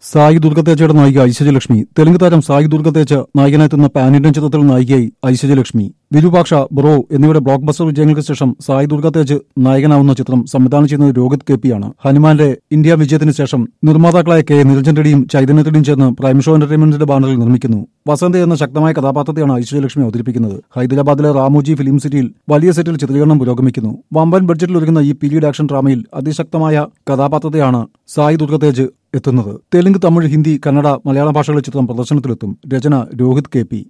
സായി ദുർഗത്തേച്ചയുടെ നായിക ഐശ്വര്യലക്ഷ്മി തെലുങ്ക് താരം സായി ദുർഗത്തേച്ച നായകനെത്തുന്ന പാൻ ഇന്ത്യൻ ചിത്രത്തിൽ നായികയായി ഐശ്വര്യലക്ഷ്മി വിരൂപാക്ഷ ബ്രോ എന്നിവയുടെ ബ്ലോക്ക് ബസ്റ്റർ വിജയങ്ങൾക്ക് ശേഷം സായി ദുർഗത്തേജ് നായകനാവുന്ന ചിത്രം സംവിധാനം ചെയ്യുന്നത് രോഹിത് കെ പിയാണ് ഹനുമാന്റെ ഇന്ത്യ വിജയത്തിന് ശേഷം നിർമ്മാതാക്കളായ കെ നിരഞ്ജൻ റെഡ്ഡിയും ചൈതന്യ റെഡ്ഡിയും ചേർന്ന് പ്രൈം ഷോ എന്റർടൈൻമെന്റിന്റെ ബാനറിൽ നിർമ്മിക്കുന്നു വസന്ത എന്ന ശക്തമായ കഥാപാത്രത്തെയാണ് ഐശ്വര്യലക്ഷ്മി അവതരിപ്പിക്കുന്നത് ഹൈദരാബാദിലെ റാമുജി ഫിലിം സിറ്റിയിൽ വലിയ സെറ്റിൽ ചിത്രീകരണം പുരോഗമിക്കുന്നു വമ്പൻ ബഡ്ജറ്റിൽ ഒരുങ്ങുന്ന ഈ പീരീഡ് ആക്ഷൻ ഡ്രാമയിൽ അതിശക്തമായ കഥാപാത്രത്തെയാണ് സായി ദുർഗതേജ് എത്തുന്നത് തെലുങ്ക് തമിഴ് ഹിന്ദി കന്നഡ മലയാള ഭാഷകളിലെ ചിത്രം പ്രദർശനത്തിലെത്തും രചന രോഹിത് കെ പി